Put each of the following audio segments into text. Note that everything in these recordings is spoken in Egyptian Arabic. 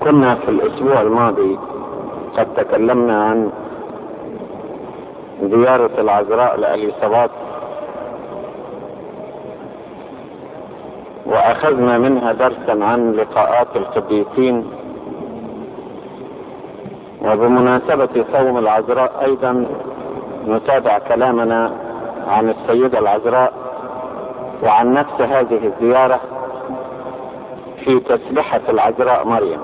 كنا في الاسبوع الماضي قد تكلمنا عن زيارة العذراء لأليصابات وأخذنا منها درسا عن لقاءات القديسين وبمناسبة صوم العذراء أيضا نتابع كلامنا عن السيدة العذراء وعن نفس هذه الزيارة في تسبحة العذراء مريم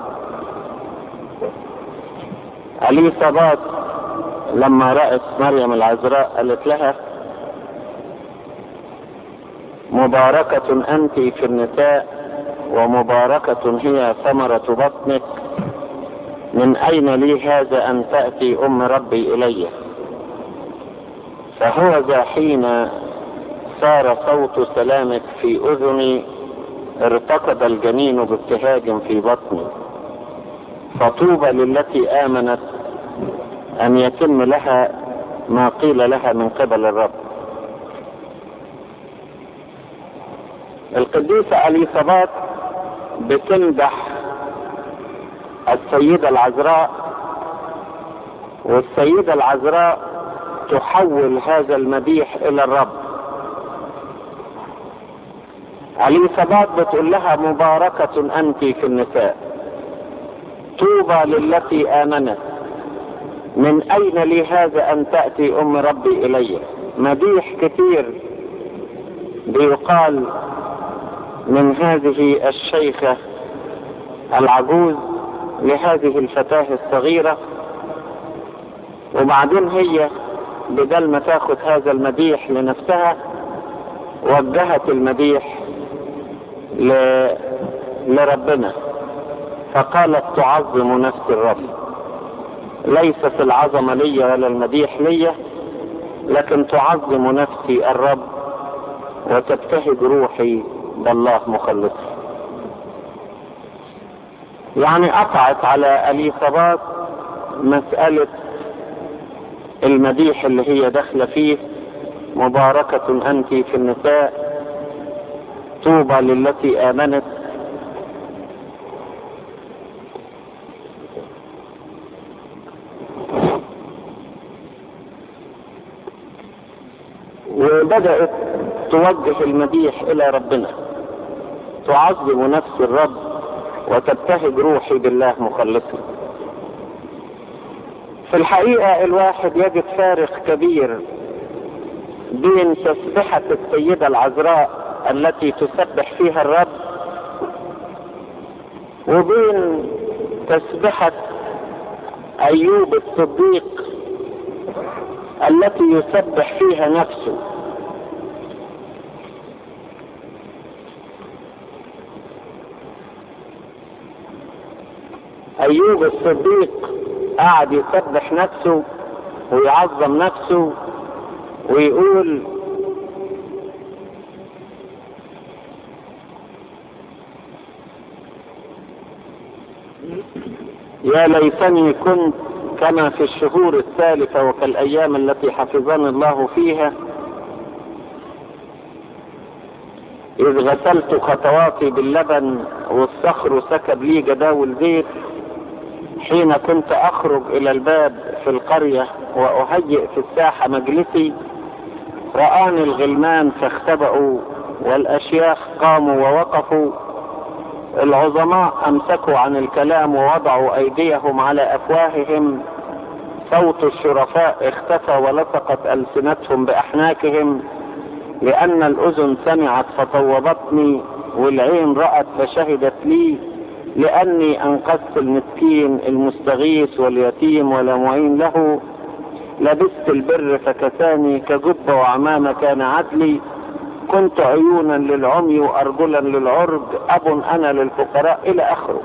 أليصابات لما رأت مريم العذراء قالت لها مباركة أنت في النساء ومباركة هي ثمرة بطنك من أين لي هذا أن تأتي أم ربي إلي فهو ذا حين صار صوت سلامك في أذني ارتقد الجنين بابتهاج في بطني فطوبى للتي آمنت أن يتم لها ما قيل لها من قبل الرب القديسة أليصابات بتمدح السيدة العذراء والسيدة العذراء تحول هذا المديح إلى الرب أليصابات بتقول لها مباركة أنت في النساء طوبى للتي آمنت من أين لي هذا أن تأتي أم ربي إلي مديح كثير بيقال من هذه الشيخة العجوز لهذه الفتاة الصغيرة وبعدين هي بدل ما تاخد هذا المديح لنفسها وجهت المديح ل... لربنا فقالت تعظم نفس الرب ليست العظمة لي ولا المديح لي لكن تعظم نفسي الرب وتبتهج روحي بالله مخلصي يعني قطعت على اليصابات مسألة المديح اللي هي داخلة فيه مباركة أنت في النساء طوبى للتي آمنت وبدأت توجه المديح إلى ربنا تعظم نفس الرب وتبتهج روحي بالله مخلصا في الحقيقة الواحد يجد فارق كبير بين تسبحة السيدة العذراء التي تسبح فيها الرب وبين تسبحة أيوب الصديق التي يسبح فيها نفسه أيوب الصديق قعد يسبح نفسه ويعظم نفسه ويقول يا ليتني كنت كما في الشهور السالفة وكالأيام التي حفظني الله فيها إذ غسلت خطواتي باللبن والصخر سكب لي جداول زيت حين كنت أخرج إلى الباب في القرية وأهيئ في الساحة مجلسي رآني الغلمان فاختبأوا والأشياخ قاموا ووقفوا العظماء أمسكوا عن الكلام ووضعوا أيديهم على أفواههم صوت الشرفاء اختفى ولصقت ألسنتهم بأحناكهم لأن الأذن سمعت فطوبتني والعين رأت فشهدت لي لأني أنقذت المسكين المستغيث واليتيم ولا معين له لبست البر فكساني كجب وعمامة كان عدلي كنت عيونا للعمي وأرجلا للعرج أب أنا للفقراء إلى آخره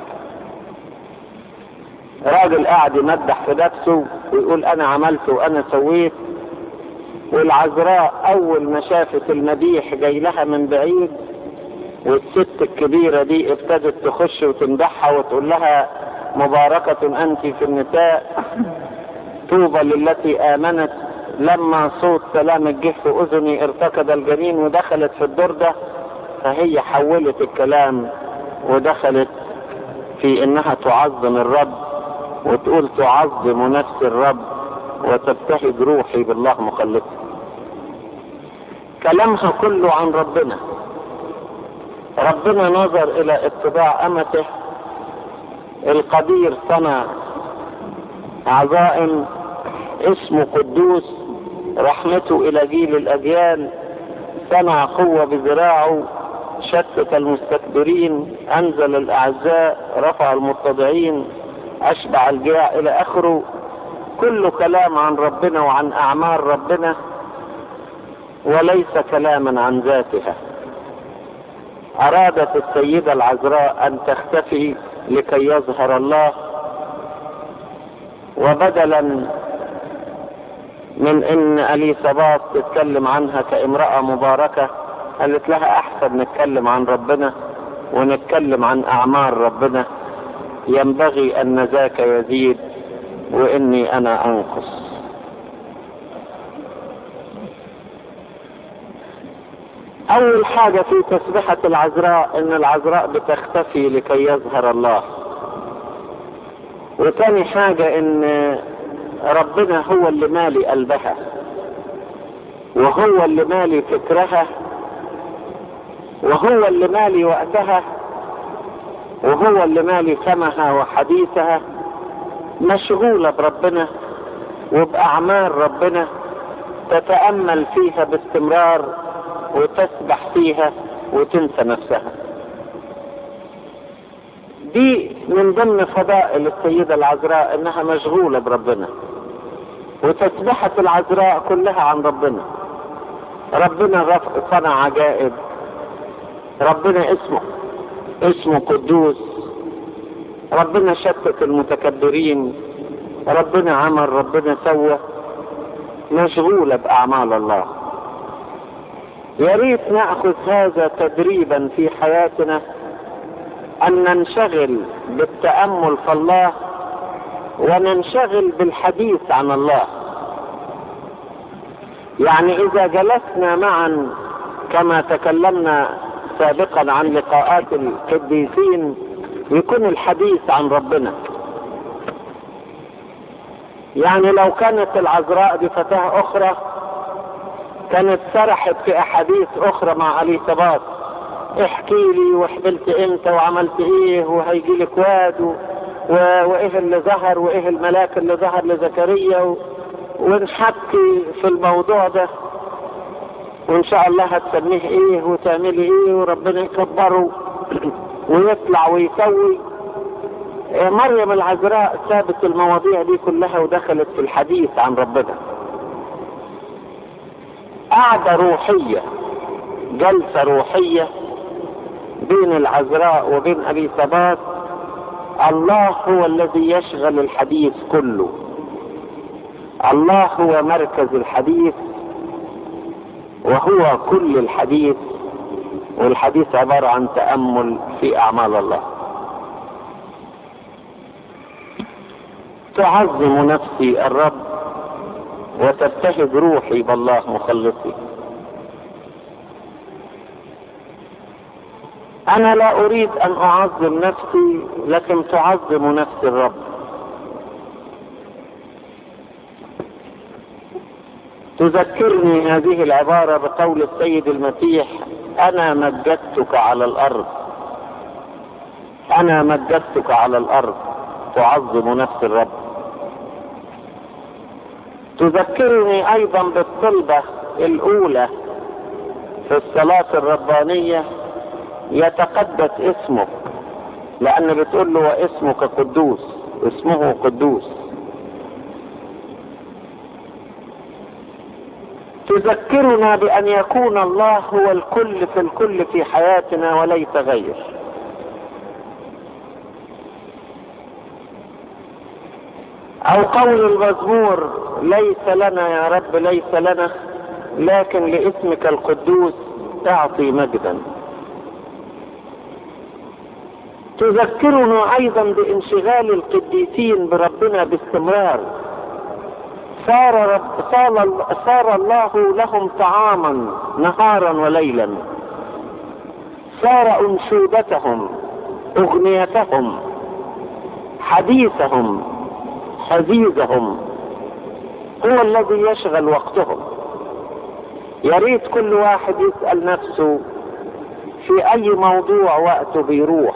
راجل قاعد يمدح في نفسه ويقول أنا عملت وأنا سويت والعذراء أول ما شافت المديح جاي لها من بعيد والست الكبيرة دي ابتدت تخش وتمدحها وتقول لها مباركة أنت في النساء طوبى للتي آمنت لما صوت سلام الجه في أذني ارتكض الجنين ودخلت في الدردة فهي حولت الكلام ودخلت في انها تعظم الرب وتقول تعظم نفس الرب وتبتهج روحي بالله مخلصا كلامها كله عن ربنا ربنا نظر الى اتباع امته القدير صنع عظائم اسمه قدوس رحمته الى جيل الاجيال صنع قوة بذراعه شتت المستكبرين انزل الاعزاء رفع المتضعين اشبع الجياع الى اخره كل كلام عن ربنا وعن اعمال ربنا وليس كلاما عن ذاتها ارادت السيدة العذراء ان تختفي لكي يظهر الله وبدلا من ان اليصابات تتكلم عنها كامرأة مباركة قالت لها احسن نتكلم عن ربنا ونتكلم عن اعمال ربنا ينبغي ان ذاك يزيد واني انا انقص اول حاجة في تسبحة العذراء ان العذراء بتختفي لكي يظهر الله وتاني حاجة ان ربنا هو اللي مالي قلبها وهو اللي مالي فكرها وهو اللي مالي وقتها وهو اللي مالي فمها وحديثها مشغولة بربنا وبأعمال ربنا تتأمل فيها باستمرار وتسبح فيها وتنسى نفسها دي من ضمن فضائل السيدة العذراء انها مشغولة بربنا وتسبحة العذراء كلها عن ربنا ربنا صنع عجائب ربنا اسمه اسمه قدوس ربنا شتت المتكبرين ربنا عمل ربنا سوى مشغولة بأعمال الله يا ريت نأخذ هذا تدريبا في حياتنا أن ننشغل بالتأمل في الله وننشغل بالحديث عن الله يعني إذا جلسنا معا كما تكلمنا سابقا عن لقاءات القديسين يكون الحديث عن ربنا يعني لو كانت العذراء دي فتاة أخرى كانت سرحت في أحاديث أخرى مع اليصابات احكي لي وحبلت امتى وعملت ايه وهيجي لك واد و... و... وايه اللي ظهر وايه الملاك اللي ظهر لزكريا و... ونحكي في الموضوع ده وان شاء الله هتسميه ايه وتعملي ايه وربنا يكبره ويطلع ويسوي مريم العذراء سابت المواضيع دي كلها ودخلت في الحديث عن ربنا قعدة روحية جلسة روحية بين العذراء وبين أبي ثبات الله هو الذي يشغل الحديث كله الله هو مركز الحديث وهو كل الحديث والحديث عبارة عن تأمل في أعمال الله تعظم نفسي الرب وتبتهج روحي بالله مخلصي انا لا اريد ان اعظم نفسي لكن تعظم نفس الرب تذكرني هذه العبارة بقول السيد المسيح انا مجدتك على الارض انا مجدتك على الارض تعظم نفس الرب تذكرني ايضا بالطلبة الاولى في الصلاة الربانية يتقدس اسمك لان بتقول له واسمك قدوس اسمه قدوس تذكرنا بان يكون الله هو الكل في الكل في حياتنا وليس غير او قول المزمور ليس لنا يا رب ليس لنا لكن لاسمك القدوس تعطي مجدا تذكرنا ايضا بانشغال القديسين بربنا باستمرار صار رب صار, صار الله لهم طعاما نهارا وليلا صار انشودتهم اغنيتهم حديثهم حديثهم هو الذي يشغل وقتهم يا ريت كل واحد يسأل نفسه في أي موضوع وقته بيروح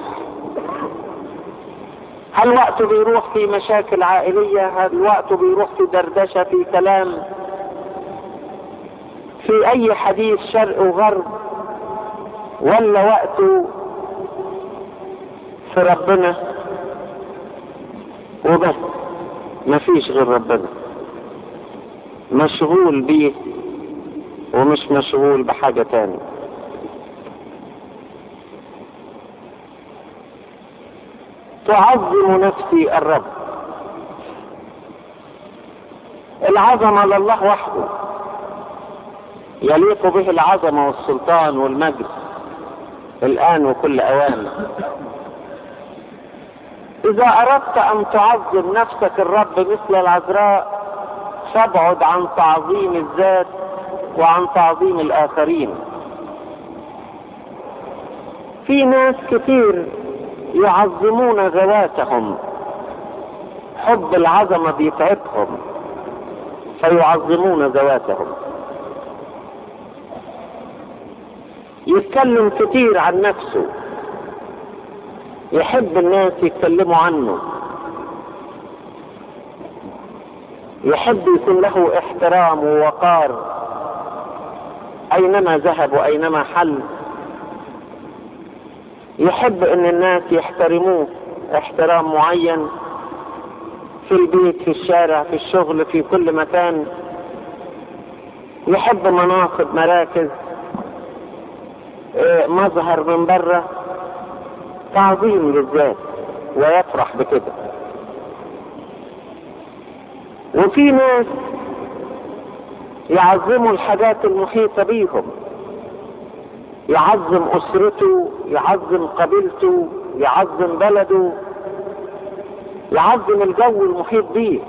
هل وقته بيروح في مشاكل عائلية هل وقته بيروح في دردشة في كلام في أي حديث شرق وغرب ولا وقته في ربنا وبس مفيش غير ربنا مشغول بيه ومش مشغول بحاجة تانية تعظم نفسي الرب العظمة لله وحده يليق به العظمة والسلطان والمجد الآن وكل أوان إذا أردت أن تعظم نفسك الرب مثل العذراء فابعد عن تعظيم الذات وعن تعظيم الآخرين في ناس كتير يعظمون ذواتهم حب العظمة بيتعبهم فيعظمون ذواتهم يتكلم كتير عن نفسه يحب الناس يتكلموا عنه يحب يكون له احترام ووقار اينما ذهب واينما حل يحب ان الناس يحترموه احترام معين في البيت في الشارع في الشغل في كل مكان يحب مناصب مراكز اه مظهر من بره تعظيم للذات ويفرح بكده وفي ناس يعظموا الحاجات المحيطة بيهم يعظم أسرته يعظم قبيلته يعظم بلده يعظم الجو المحيط بيه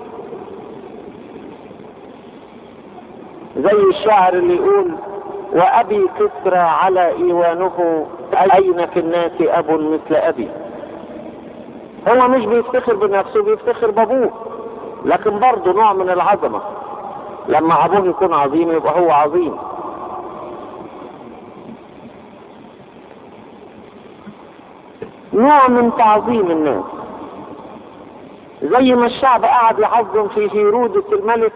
زي الشاعر اللي يقول وأبي كسرى على إيوانه أين في الناس أب مثل أبي هو مش بيفتخر بنفسه بيفتخر بأبوه لكن برضه نوع من العظمة لما أبوه يكون عظيم يبقى هو عظيم نوع من تعظيم الناس زي ما الشعب قعد يعظم في هيرودة الملك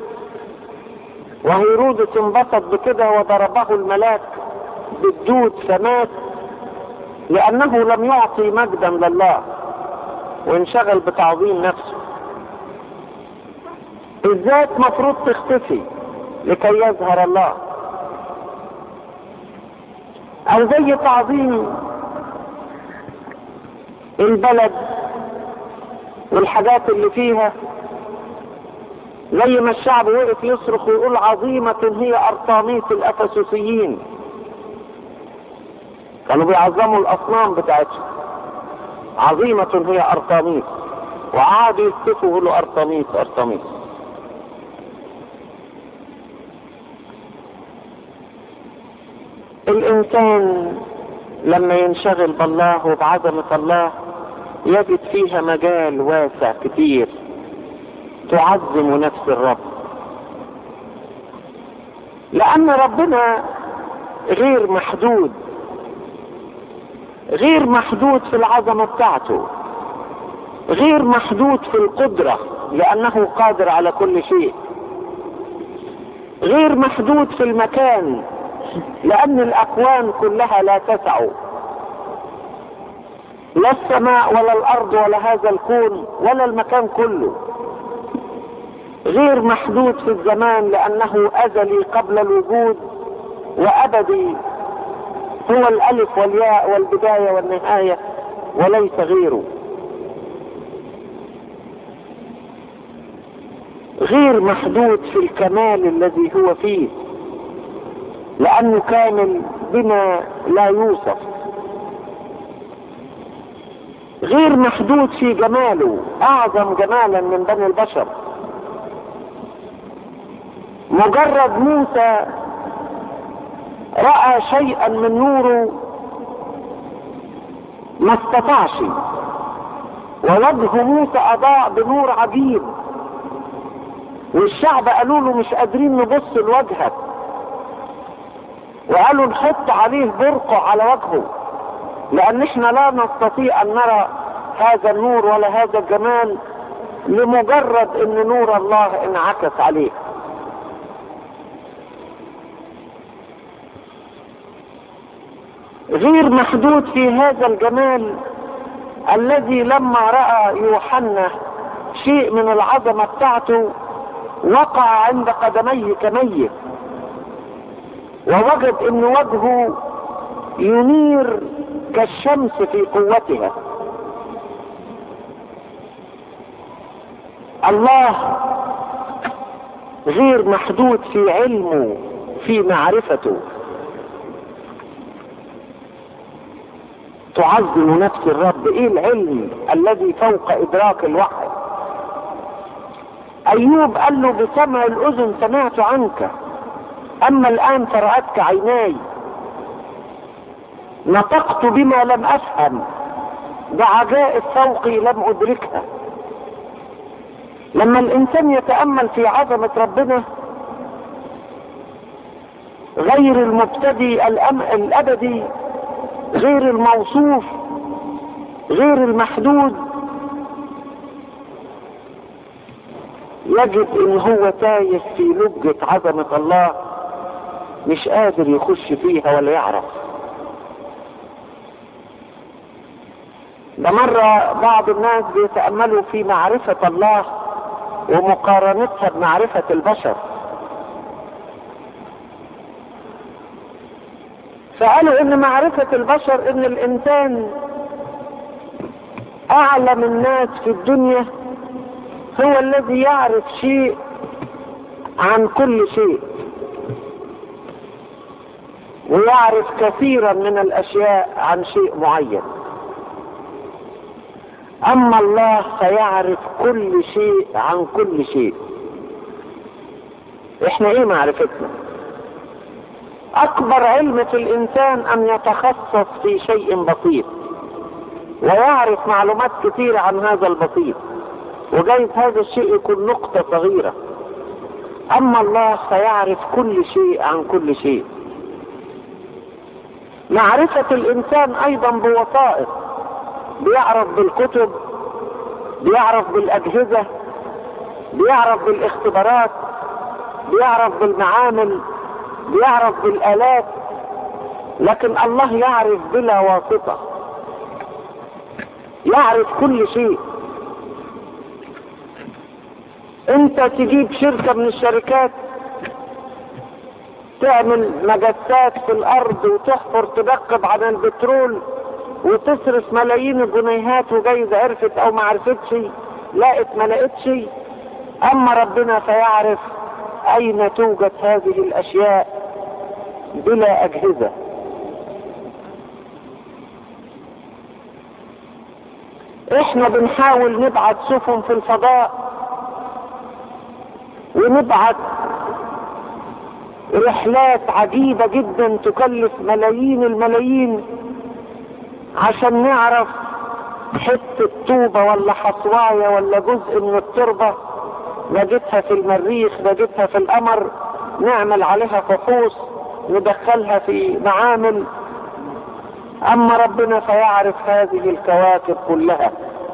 وهيرودة انبسط بكده وضربه الملاك بالدود فمات لأنه لم يعطي مجدا لله وانشغل بتعظيم نفسه الذات مفروض تختفي لكي يظهر الله او زي تعظيم البلد والحاجات اللي فيها زي ما الشعب وقف يصرخ ويقول عظيمة هي أرطاميس الأفسوسيين كانوا بيعظموا الأصنام بتاعتهم عظيمة هي أرطاميس وقعدوا يكتفوا يقولوا أرطاميس أرطاميس الإنسان لما ينشغل بالله وبعظمة الله يجد فيها مجال واسع كتير تعظم نفس الرب لأن ربنا غير محدود غير محدود في العظمة بتاعته غير محدود في القدرة لأنه قادر على كل شيء غير محدود في المكان لأن الأكوان كلها لا تسع لا السماء ولا الأرض ولا هذا الكون ولا المكان كله غير محدود في الزمان لأنه أزلي قبل الوجود وأبدي هو الألف والياء والبداية والنهاية وليس غيره غير محدود في الكمال الذي هو فيه لأنه كامل بما لا يوصف غير محدود في جماله أعظم جمالا من بني البشر مجرد موسى رأى شيئا من نوره ما استطاعش ووجه موسى أضاء بنور عجيب والشعب قالوا له مش قادرين نبص لوجهك وقالوا نحط عليه برقع على وجهه لأن احنا لا نستطيع أن نرى هذا النور ولا هذا الجمال لمجرد ان نور الله انعكس عليه غير محدود في هذا الجمال الذي لما رأى يوحنا شيء من العظمة بتاعته وقع عند قدميه كميت ووجد ان وجهه ينير كالشمس في قوتها الله غير محدود في علمه في معرفته تعظم نفس الرب ايه العلم الذي فوق ادراك الوحي ايوب قال له بسمع الاذن سمعت عنك اما الان فرأتك عيناي نطقت بما لم افهم بعجائب فوقي لم ادركها لما الانسان يتأمل في عظمة ربنا غير المبتدي الأم... الابدي غير الموصوف غير المحدود يجد ان هو تايه في لجة عظمة الله مش قادر يخش فيها ولا يعرف ده مرة بعض الناس بيتأملوا في معرفة الله ومقارنتها بمعرفة البشر فقالوا ان معرفة البشر ان الانسان اعلم الناس في الدنيا هو الذي يعرف شيء عن كل شيء ويعرف كثيرا من الاشياء عن شيء معين اما الله فيعرف كل شيء عن كل شيء احنا ايه معرفتنا اكبر علم في الانسان ان يتخصص في شيء بسيط ويعرف معلومات كثيرة عن هذا البسيط وجايز هذا الشيء يكون نقطة صغيرة اما الله فيعرف كل شيء عن كل شيء معرفة الانسان ايضا بوسائط بيعرف بالكتب بيعرف بالاجهزة بيعرف بالاختبارات بيعرف بالمعامل بيعرف بالالات لكن الله يعرف بلا واسطة يعرف كل شيء انت تجيب شركة من الشركات تعمل مجسات في الارض وتحفر تدقب عن البترول وتصرف ملايين الجنيهات وجايز عرفت او ما عرفتش لقت ما لقتش اما ربنا فيعرف اين توجد هذه الاشياء بلا اجهزة احنا بنحاول نبعت سفن في الفضاء ونبعت رحلات عجيبة جدا تكلف ملايين الملايين عشان نعرف حتة طوبة ولا حصواية ولا جزء من التربة نجدها في المريخ نجدها في القمر نعمل عليها فحوص ندخلها في معامل اما ربنا فيعرف هذه الكواكب كلها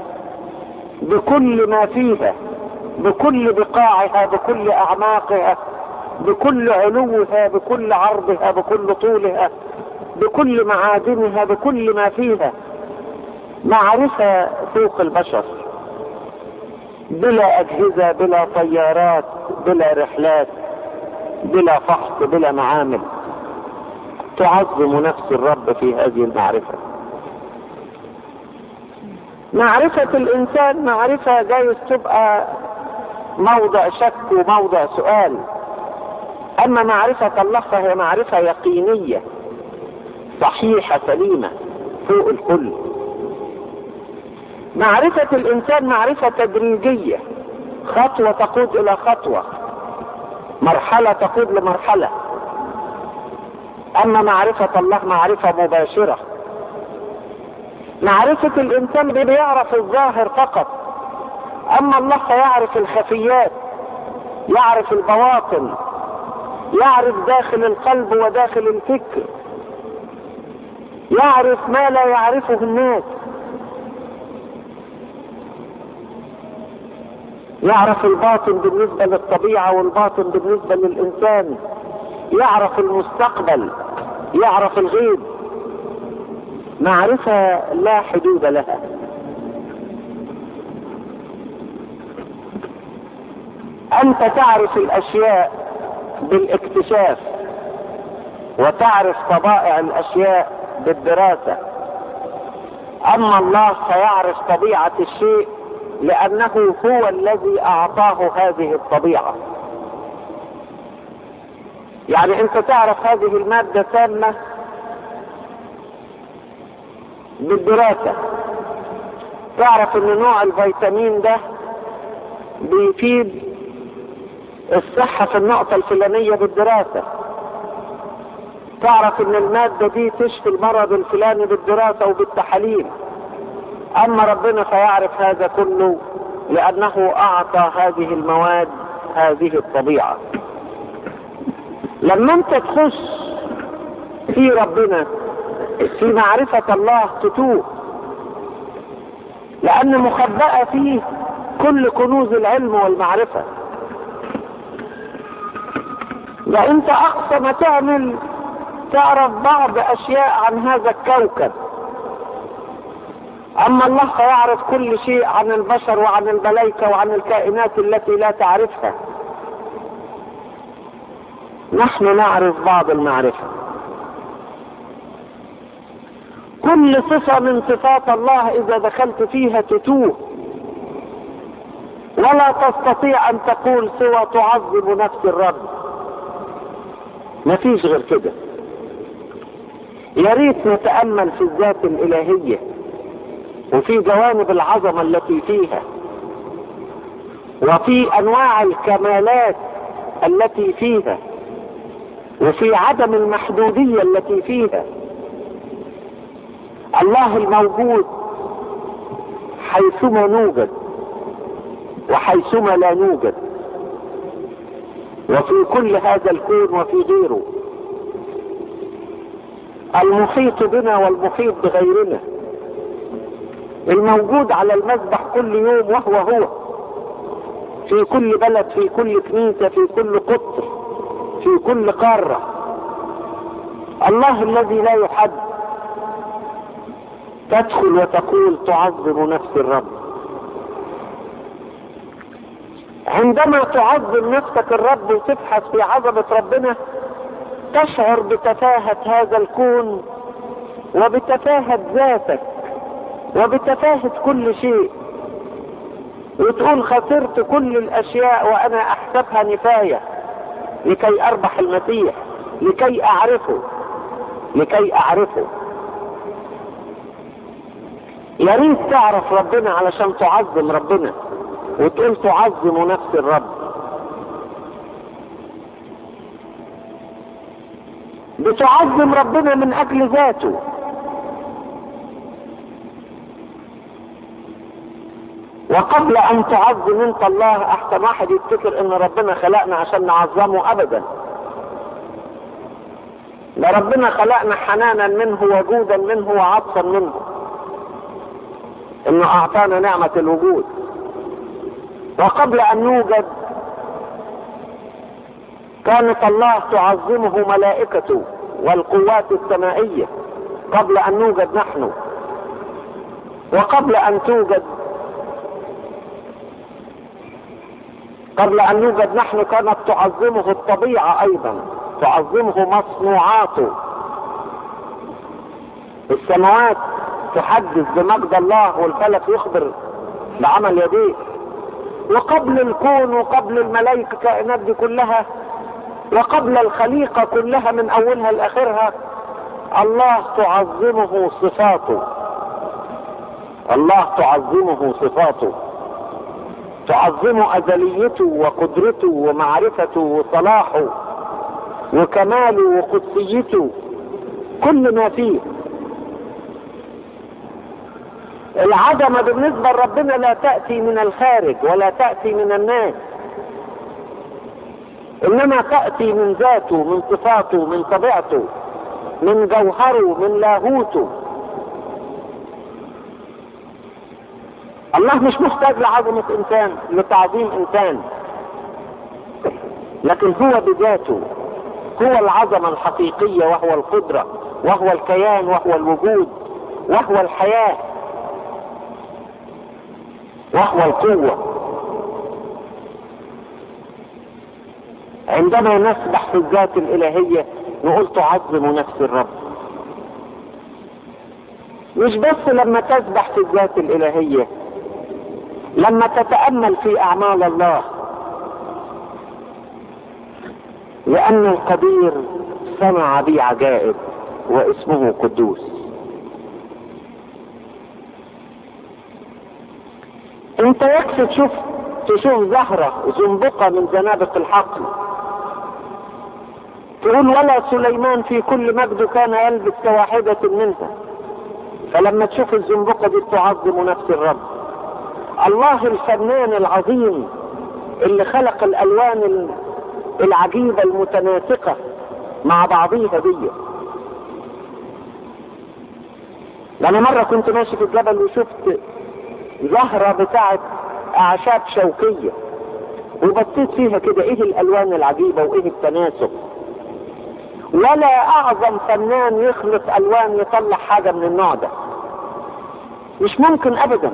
بكل ما فيها بكل بقاعها بكل اعماقها بكل علوها بكل عرضها بكل طولها بكل معادنها بكل ما فيها معرفة فوق البشر بلا اجهزة بلا طيارات بلا رحلات بلا فحص بلا معامل تعظم نفس الرب في هذه المعرفة معرفة الانسان معرفة جايز تبقى موضع شك وموضع سؤال اما معرفة الله فهي معرفة يقينية صحيحة سليمة فوق الكل معرفة الانسان معرفة تدريجية خطوة تقود الى خطوة مرحلة تقود لمرحلة اما معرفة الله معرفة مباشرة معرفة الإنسان بيعرف الظاهر فقط أما الله فيعرف الخفيات يعرف البواطن يعرف داخل القلب وداخل الفكر يعرف ما لا يعرفه الناس يعرف الباطن بالنسبة للطبيعة والباطن بالنسبة للإنسان يعرف المستقبل يعرف الغيب معرفة لا حدود لها أنت تعرف الأشياء بالاكتشاف وتعرف طبائع الأشياء بالدراسة أما الله فيعرف طبيعة الشيء لأنه هو الذي أعطاه هذه الطبيعة يعني أنت تعرف هذه المادة سامة بالدراسة تعرف ان نوع الفيتامين ده بيفيد الصحة في النقطة الفلانية بالدراسة تعرف ان المادة دي تشفي المرض الفلاني بالدراسة وبالتحاليل اما ربنا فيعرف هذا كله لانه اعطى هذه المواد هذه الطبيعة لما انت تخش في ربنا في معرفة الله تتوه لأن مخبأة فيه كل كنوز العلم والمعرفة ده انت اقصى ما تعمل تعرف بعض اشياء عن هذا الكوكب اما الله فيعرف كل شيء عن البشر وعن الملائكة وعن الكائنات التي لا تعرفها نحن نعرف بعض المعرفة كل صفة من صفات الله اذا دخلت فيها تتوه ولا تستطيع ان تقول سوى تعظم نفس الرب ما فيش غير كده يا ريت نتأمل في الذات الإلهية وفي جوانب العظمة التي فيها وفي أنواع الكمالات التي فيها وفي عدم المحدودية التي فيها الله الموجود حيثما نوجد وحيثما لا نوجد وفي كل هذا الكون وفي غيره المحيط بنا والمحيط بغيرنا الموجود على المذبح كل يوم وهو هو في كل بلد في كل كنيسة في كل قطر في كل قارة الله الذي لا يحد تدخل وتقول تعظم نفس الرب عندما تعظم نفسك الرب وتبحث في عظمة ربنا تشعر بتفاهة هذا الكون وبتفاهة ذاتك وبتفاهة كل شيء وتقول خسرت كل الاشياء وانا احسبها نفاية لكي اربح المسيح لكي اعرفه لكي اعرفه يا ريت تعرف ربنا علشان تعظم ربنا وتقول تعظم نفس الرب بتعظم ربنا من اجل ذاته وقبل ان تعظم انت الله احسن واحد يفتكر ان ربنا خلقنا عشان نعظمه ابدا ده ربنا خلقنا حنانا منه وجودا منه وعطفا منه انه اعطانا نعمة الوجود وقبل ان نوجد كانت الله تعظمه ملائكته والقوات السمائية قبل ان نوجد نحن وقبل ان توجد قبل ان نوجد نحن كانت تعظمه الطبيعة ايضا تعظمه مصنوعاته السماوات تحدث بمجد الله والفلك يخبر بعمل يديه وقبل الكون وقبل الملائكة كائنات دي كلها وقبل الخليقة كلها من اولها لاخرها الله تعظمه صفاته الله تعظمه صفاته تعظم ازليته وقدرته ومعرفته وصلاحه وكماله وقدسيته كل ما فيه العظمة بالنسبة لربنا لا تأتي من الخارج ولا تأتي من الناس إنما تأتي من ذاته من صفاته من طبيعته من جوهره من لاهوته الله مش محتاج لعظمة إنسان لتعظيم إنسان لكن هو بذاته هو العظمة الحقيقية وهو القدرة وهو الكيان وهو الوجود وهو الحياة وهو القوة عندما نسبح في الذات الإلهية نقول تعظم نفس الرب مش بس لما تسبح في الذات الإلهية لما تتأمل في أعمال الله لأن القدير صنع بي عجائب واسمه قدوس انت يكفي تشوف تشوف زهرة زنبقة من زنابق الحقل تقول ولا سليمان في كل مجد كان يلبس كواحدة منها فلما تشوف الزنبقة دي تعظم نفس الرب الله الفنان العظيم اللي خلق الالوان العجيبة المتناسقة مع بعضيها دي لأنا مرة كنت ماشي في الجبل وشفت زهرة بتاعت أعشاب شوكية وبصيت فيها كده إيه الألوان العجيبة وإيه التناسق ولا أعظم فنان يخلق ألوان يطلع حاجة من النوع ده مش ممكن أبدا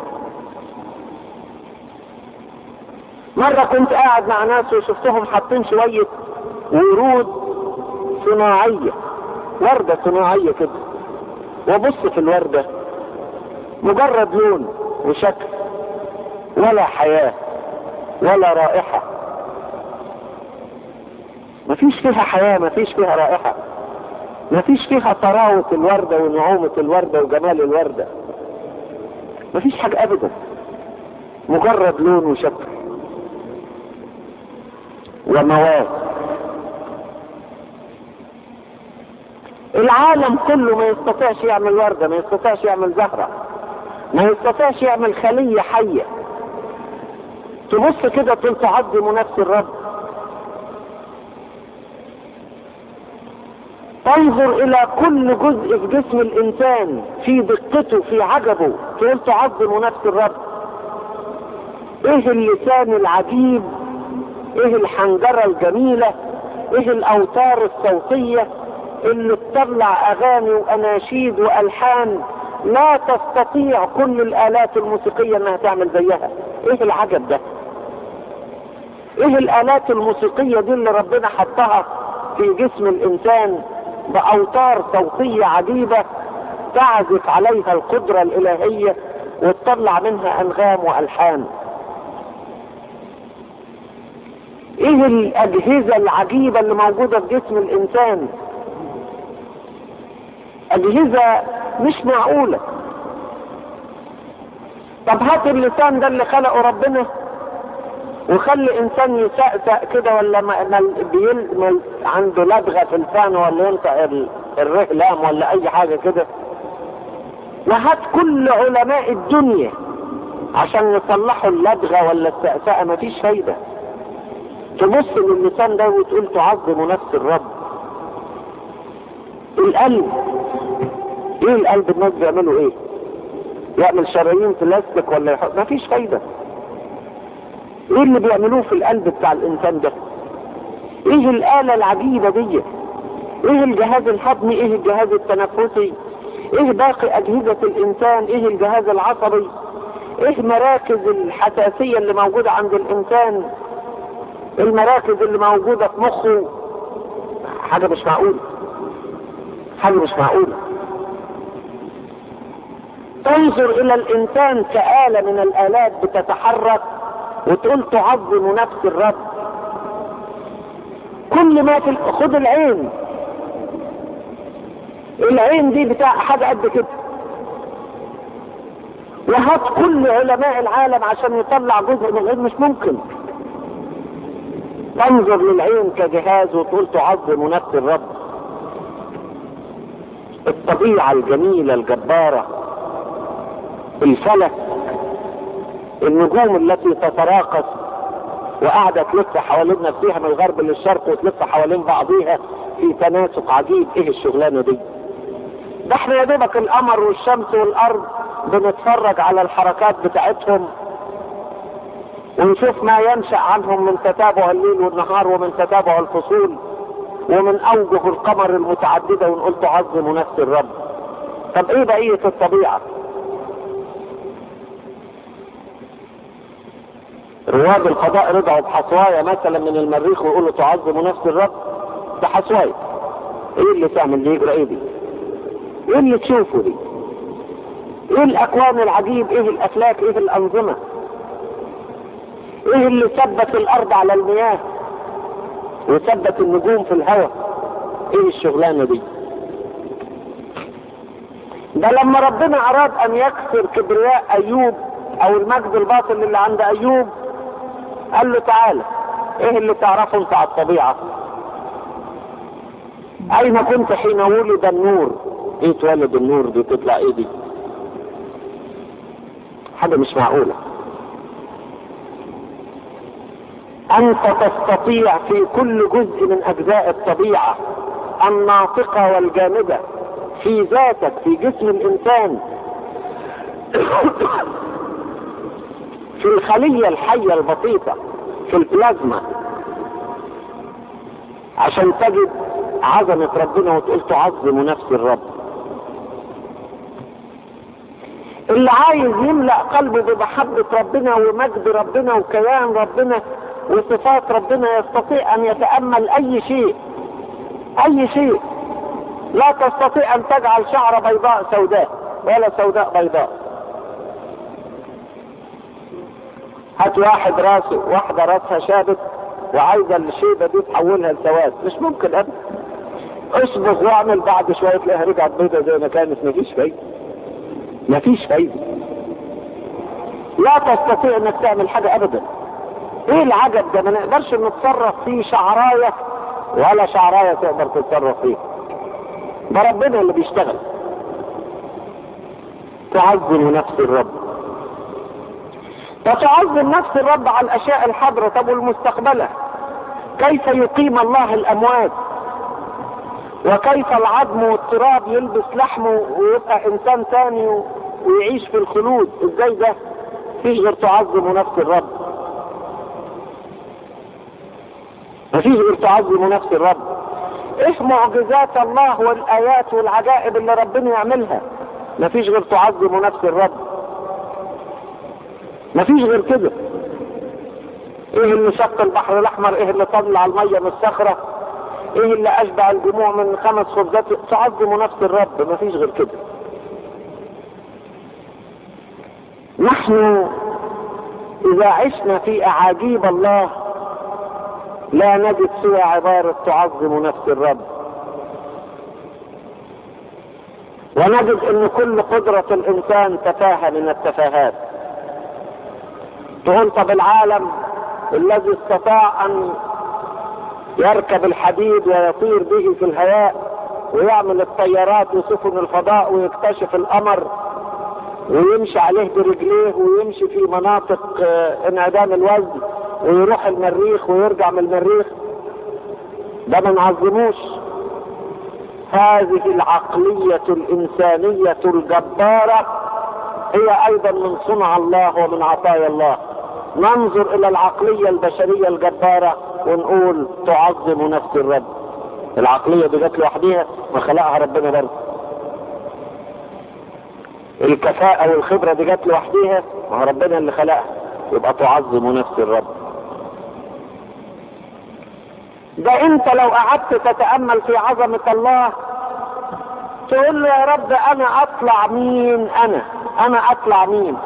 مرة كنت قاعد مع ناس وشفتهم حاطين شوية ورود صناعية وردة صناعية كده وبص في الوردة مجرد لون وشكل ولا حياة ولا رائحة مفيش فيها حياة مفيش فيها رائحة مفيش فيها طراوة الوردة ونعومة الوردة وجمال الوردة مفيش حاجة أبدا مجرد لون وشكل ومواد العالم كله ما يستطيعش يعمل وردة ما يستطيعش يعمل زهرة ما يستطيعش يعمل خلية حية تبص كده تقول تعظم نفس الرب تنظر الى كل جزء في جسم الانسان في دقته في عجبه تقول تعظم نفس الرب ايه اللسان العجيب ايه الحنجرة الجميلة ايه الاوتار الصوتية اللي تطلع اغاني واناشيد والحان لا تستطيع كل الالات الموسيقية انها تعمل زيها ايه العجب ده ايه الالات الموسيقية دي اللي ربنا حطها في جسم الانسان باوتار صوتية عجيبة تعزف عليها القدرة الالهية وتطلع منها انغام والحان ايه الاجهزة العجيبة اللي موجودة في جسم الانسان اجهزة مش معقولة طب هات اللسان ده اللي خلقه ربنا وخلي انسان يسأسأ كده ولا ما ما بيل ما عنده لدغة في لسانه ولا ينطق الره لام ولا اي حاجة كده وهات كل علماء الدنيا عشان يصلحوا اللدغة ولا السأسأة مفيش فايدة تبص للسان ده وتقول تعظم نفس الرب القلب ايه القلب الناس بيعملوا ايه يعمل شرايين بلاستيك ولا يحط مفيش فايدة ايه اللي بيعملوه في القلب بتاع الانسان ده ايه الآلة العجيبة دي ايه الجهاز الهضمي ايه الجهاز التنفسي ايه باقي اجهزة الانسان ايه الجهاز العصبي ايه مراكز الحساسية اللي موجودة عند الانسان المراكز اللي موجودة في مخه حاجة مش معقولة حاجة مش معقولة تنظر الى الانسان كآلة من الالات بتتحرك وتقول تعظم نفس الرب كل ما في خد العين العين دي بتاع حاجة قد كده وهات كل علماء العالم عشان يطلع جزء من العين مش ممكن تنظر للعين كجهاز وتقول تعظم نفس الرب الطبيعة الجميلة الجبارة الفلك النجوم التي تتراقص وقاعدة تلف حوالين نفسها من الغرب للشرق وتلف حوالين بعضيها في تناسق عجيب ايه الشغلانة دي ده احنا يا دوبك القمر والشمس والارض بنتفرج على الحركات بتاعتهم ونشوف ما ينشأ عنهم من تتابع الليل والنهار ومن تتابع الفصول ومن اوجه القمر المتعددة ونقول تعظم نفس الرب طب ايه بقية الطبيعة رواد القضاء رجعوا بحصوايا مثلا من المريخ ويقولوا تعظم نفس الرب ده حصوايا ايه اللي تعمل دي يجرى ايه دي ايه اللي تشوفه دي ايه الاكوان العجيب ايه الافلاك ايه الانظمة ايه اللي ثبت الارض على المياه وثبت النجوم في الهواء ايه الشغلانة دي ده لما ربنا اراد ان يكسر كبرياء ايوب او المجد الباطل اللي عند ايوب قال له تعالى ايه اللي تعرفه انت على الطبيعة اين كنت حين ولد النور ايه تولد النور دي تطلع ايه دي حاجة مش معقولة انت تستطيع في كل جزء من اجزاء الطبيعة الناطقة والجامدة في ذاتك في جسم الانسان في الخلية الحية البسيطة في البلازما عشان تجد عظمة ربنا وتقول تعظم نفس الرب اللي عايز يملأ قلبه بمحبة ربنا ومجد ربنا وكيان ربنا وصفات ربنا يستطيع ان يتأمل اي شيء اي شيء لا تستطيع ان تجعل شعر بيضاء سوداء ولا سوداء بيضاء هات واحد راسه واحدة راسها شابت وعايزة الشيبة دي تحولها لسواد مش ممكن ابدا اصبغ واعمل بعد شوية تلاقيها رجعت بيضة زي ما كانت مفيش فايدة مفيش فايدة لا تستطيع انك تعمل حاجة ابدا ايه العجب ده ما نقدرش نتصرف فيه شعراية ولا شعراية تقدر تتصرف فيه ده ربنا اللي بيشتغل تعظم نفس الرب فتعظم نفس الرب على الاشياء الحاضرة طب والمستقبلة كيف يقيم الله الاموات وكيف العظم والتراب يلبس لحمه ويبقى انسان تاني ويعيش في الخلود ازاي ده مفيش غير تعظم نفس الرب مفيش غير تعظم نفس الرب ايه معجزات الله والايات والعجائب اللي ربنا يعملها مفيش غير تعظم نفس الرب مفيش غير كده ايه اللي شق البحر الاحمر ايه اللي طلع المية من الصخرة ايه اللي اشبع الجموع من خمس خبزات تعظم نفس الرب مفيش غير كده نحن اذا عشنا في اعاجيب الله لا نجد سوى عبارة تعظم نفس الرب ونجد ان كل قدرة الانسان تفاهة من التفاهات تقول طب العالم الذي استطاع ان يركب الحديد ويطير به في الهواء ويعمل الطيارات وسفن الفضاء ويكتشف القمر ويمشي عليه برجليه ويمشي في مناطق انعدام الوزن ويروح المريخ ويرجع من المريخ ده ما نعظموش هذه العقلية الإنسانية الجبارة هي أيضا من صنع الله ومن عطايا الله ننظر إلى العقلية البشرية الجبارة ونقول تعظم نفس الرب العقلية دي جت لوحديها وخلقها ربنا برضه الكفاءة والخبرة دي جت لوحديها ما هو ربنا اللي خلقها يبقى تعظم نفس الرب ده انت لو قعدت تتأمل في عظمة الله تقول له يا رب انا اطلع مين انا انا اطلع مين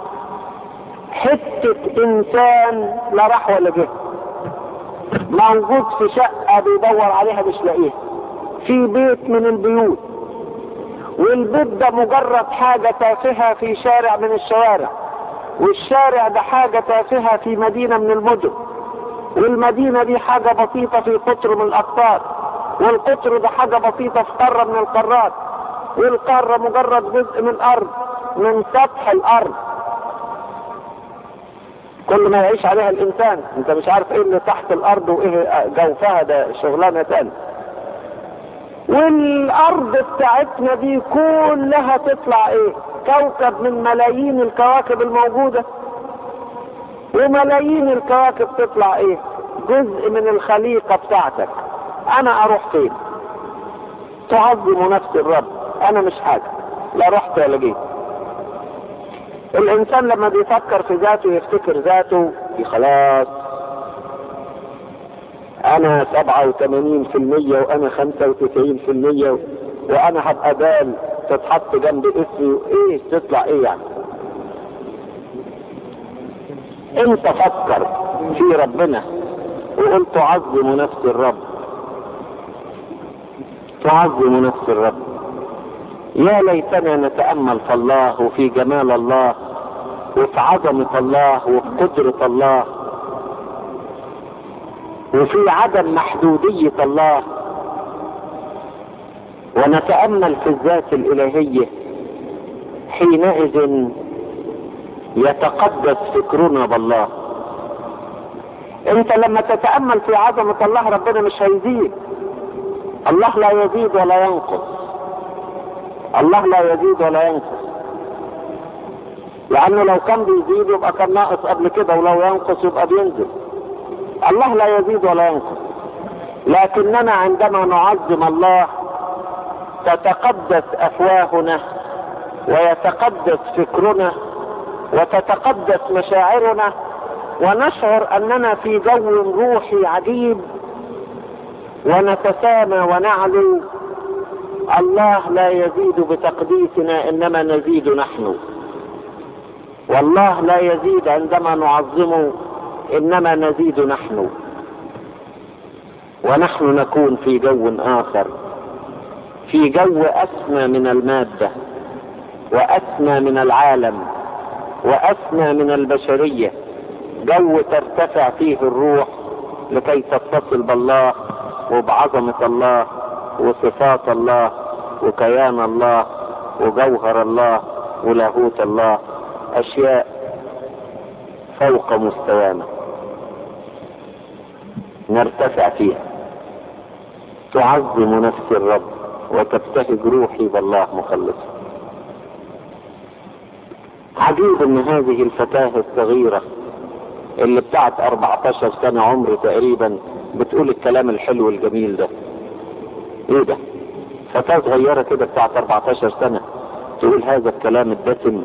حتة انسان لا راح ولا جه موجود في شقة بيدور عليها مش لاقيها في بيت من البيوت والبيت ده مجرد حاجة تافهة في شارع من الشوارع والشارع ده حاجة تافهة في مدينة من المدن والمدينة دي حاجة بسيطة في قطر من الأقطار والقطر ده حاجة بسيطة في قارة من القارات والقارة مجرد جزء من الأرض من سطح الارض كل ما يعيش عليها الانسان انت مش عارف ايه اللي تحت الارض وايه جوفها ده شغلانه تاني والارض بتاعتنا دي كلها تطلع ايه كوكب من ملايين الكواكب الموجودة وملايين الكواكب تطلع ايه جزء من الخليقة بتاعتك انا اروح فين تعظم نفس الرب انا مش حاجة لا رحت ولا جيت الانسان لما بيفكر في ذاته يفتكر ذاته خلاص انا سبعة وثمانين في المية وانا خمسة وتسعين في المية وانا هبقى بال تتحط جنب اسمي وايه تطلع ايه يعني انت فكر في ربنا وقل تعظم نفس الرب تعظم نفس الرب يا ليتنا نتأمل في الله وفي جمال الله وفي عظمة الله وفي قدرة الله وفي عدم محدودية الله ونتأمل في الذات الإلهية حينئذ يتقدس فكرنا بالله انت لما تتأمل في عظمة الله ربنا مش هيزيد الله لا يزيد ولا ينقص الله لا يزيد ولا ينقص لانه لو كان بيزيد يبقى كان ناقص قبل كده ولو ينقص يبقى بينزل الله لا يزيد ولا ينقص لكننا عندما نعظم الله تتقدس افواهنا ويتقدس فكرنا وتتقدس مشاعرنا ونشعر اننا في جو روحي عجيب ونتسامى ونعلو الله لا يزيد بتقديسنا انما نزيد نحن والله لا يزيد عندما نعظمه انما نزيد نحن ونحن نكون في جو اخر في جو اسمى من الماده واسمى من العالم واسمى من البشريه جو ترتفع فيه الروح لكي تتصل بالله وبعظمه الله وصفات الله وكيان الله وجوهر الله ولاهوت الله اشياء فوق مستوانا نرتفع فيها تعظم نفس الرب وتبتهج روحي بالله مخلصا عجيب ان هذه الفتاة الصغيرة اللي بتاعت 14 سنة عمر تقريبا بتقول الكلام الحلو الجميل ده ايه ده فتاة صغيرة كده بتاعت 14 سنة تقول هذا الكلام الدسم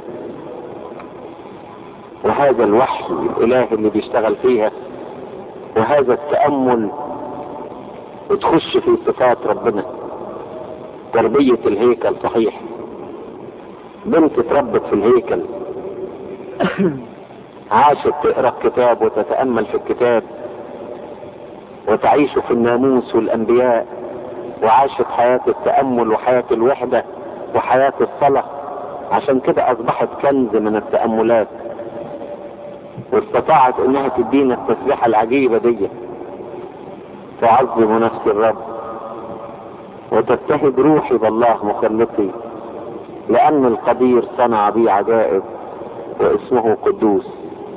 وهذا الوحي الالهي اللي بيشتغل فيها وهذا التأمل وتخش في صفات ربنا تربية الهيكل صحيح بنت اتربت في الهيكل عاشت تقرا الكتاب وتتامل في الكتاب وتعيش في الناموس والانبياء وعاشت حياه التامل وحياه الوحده وحياه الصلاه عشان كده اصبحت كنز من التاملات واستطاعت انها تدينا التسبيحه العجيبه دي تعظم نفس الرب وتبتهج روحي بالله مخلصي لأن القدير صنع بي عجائب واسمه قدوس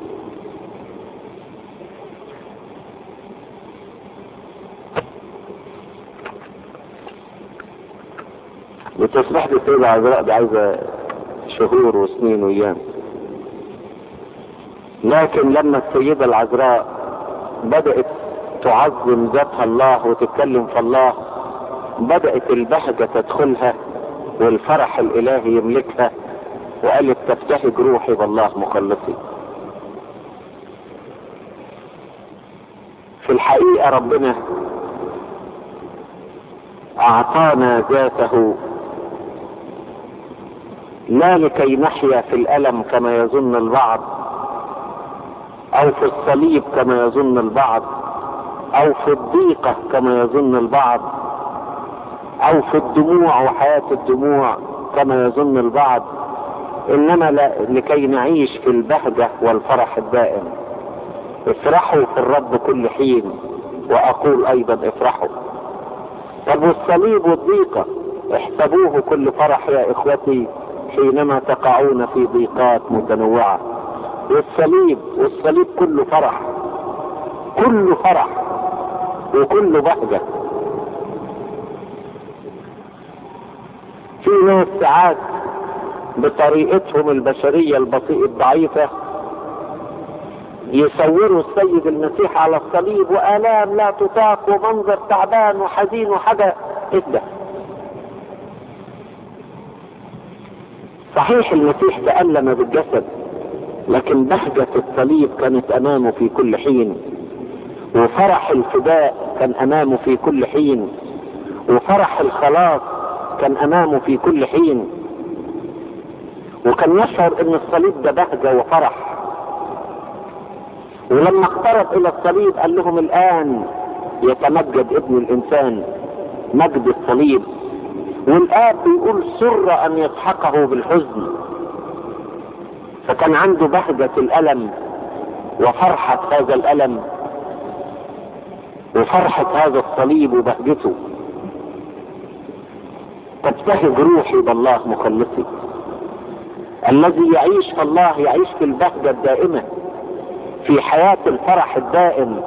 بتصبح دي السيدة عذراء دي عايزة شهور وسنين وأيام لكن لما السيدة العذراء بدأت تعظم ذاتها الله وتتكلم في الله بدأت البهجة تدخلها والفرح الالهي يملكها وقالت تبتهج روحي بالله مخلصي في الحقيقة ربنا اعطانا ذاته لا لكي نحيا في الالم كما يظن البعض او في الصليب كما يظن البعض او في الضيقة كما يظن البعض او في الدموع وحياة الدموع كما يظن البعض انما لا لكي نعيش في البهجة والفرح الدائم افرحوا في الرب كل حين واقول ايضا افرحوا طب والصليب والضيقة احسبوه كل فرح يا اخوتي حينما تقعون في ضيقات متنوعة والصليب والصليب كله فرح كله فرح وكله بهجة في ناس ساعات بطريقتهم البشرية البطيئة الضعيفة يصوروا السيد المسيح على الصليب وآلام لا تطاق ومنظر تعبان وحزين وحاجة اهدى صحيح المسيح تألم بالجسد لكن بهجة الصليب كانت أمامه في كل حين وفرح الفداء كان أمامه في كل حين وفرح الخلاص كان أمامه في كل حين وكان يشعر ان الصليب ده بهجة وفرح ولما اقترب الى الصليب قال لهم الان يتمجد ابن الانسان مجد الصليب والاب بيقول سر ان يسحقه بالحزن فكان عنده بهجة الالم وفرحة هذا الالم وفرحة هذا الصليب وبهجته تبتهج روحي بالله مخلصي الذي يعيش في الله يعيش في البهجة الدائمة في حياة الفرح الدائم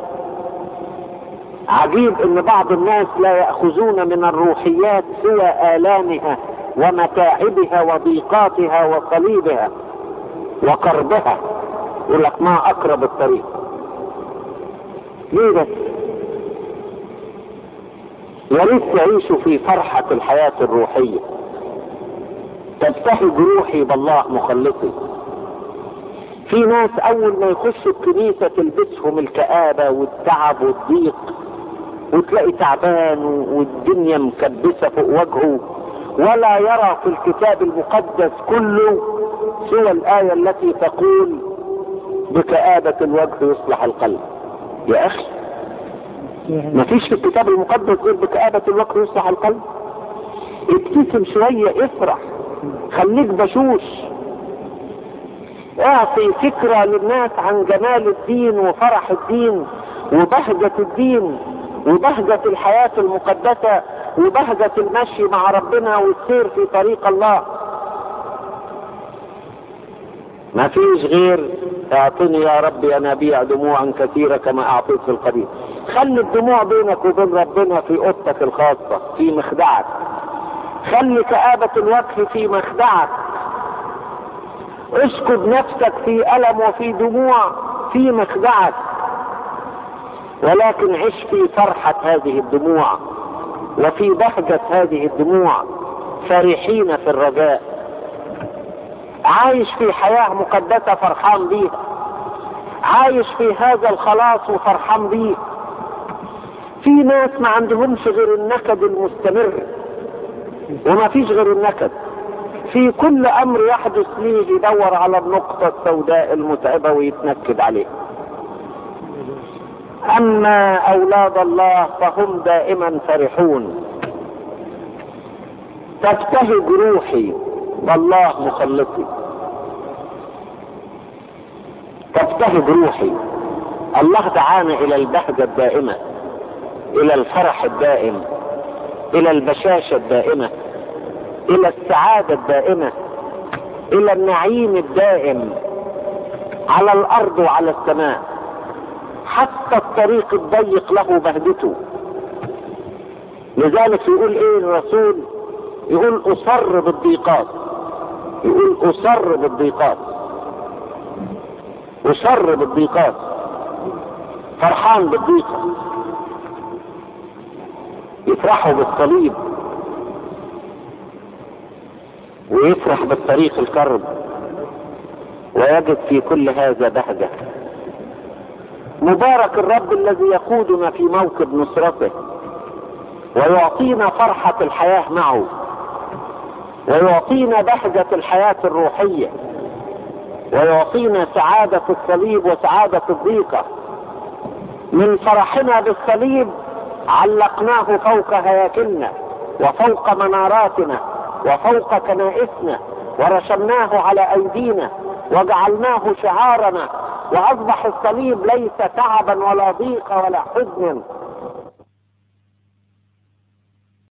عجيب ان بعض الناس لا يأخذون من الروحيات سوى آلامها ومتاعبها وضيقاتها وصليبها وقربها يقول لك ما اقرب الطريق ليه بس يا ريت تعيشوا في فرحة الحياة الروحية تبتهج روحي بالله مخلصي في ناس اول ما يخشوا الكنيسة تلبسهم الكآبة والتعب والضيق وتلاقي تعبان والدنيا مكبسة فوق وجهه ولا يرى في الكتاب المقدس كله سوى الآية التي تقول بكآبة الوجه يصلح القلب يا أخي ما فيش في الكتاب المقدس غير بكآبة الوجه يصلح القلب ابتسم شوية افرح خليك بشوش اعطي فكرة للناس عن جمال الدين وفرح الدين وبهجة الدين وبهجة الحياة المقدسة وبهجة المشي مع ربنا والسير في طريق الله ما فيش غير اعطني يا ربي انابيع دموعا كثيرة كما اعطيت في القديم خلي الدموع بينك وبين ربنا في اوضتك الخاصة في مخدعك خلي كآبة الوجه في مخدعك اسكب نفسك في ألم وفي دموع في مخدعك ولكن عش في فرحة هذه الدموع وفي بهجة هذه الدموع فرحين في الرجاء عايش في حياة مقدسة فرحان بيها عايش في هذا الخلاص وفرحان بيه في ناس ما عندهمش غير النكد المستمر وما فيش غير النكد في كل امر يحدث ليه يدور على النقطة السوداء المتعبة ويتنكد عليه اما اولاد الله فهم دائما فرحون تبتهج روحي والله مخلصي تبتهج روحي الله دعانا الى البهجة الدائمة الى الفرح الدائم الى البشاشة الدائمة الى السعادة الدائمة الى النعيم الدائم على الارض وعلى السماء حتى الطريق الضيق له بهجته لذلك يقول ايه الرسول يقول اصر بالضيقات يقول اصر بالضيقات اصر بالضيقات فرحان بالضيقة يفرحوا بالصليب ويفرح بالطريق الكرب ويجد في كل هذا بهجة مبارك الرب الذي يقودنا في موكب نصرته ويعطينا فرحة الحياة معه ويعطينا بهجة الحياة الروحية ويعطينا سعادة الصليب وسعادة الضيقة من فرحنا بالصليب علقناه فوق هياكلنا وفوق مناراتنا وفوق كنائسنا ورشمناه على ايدينا وجعلناه شعارنا واصبح الصليب ليس تعبا ولا ضيق ولا حزن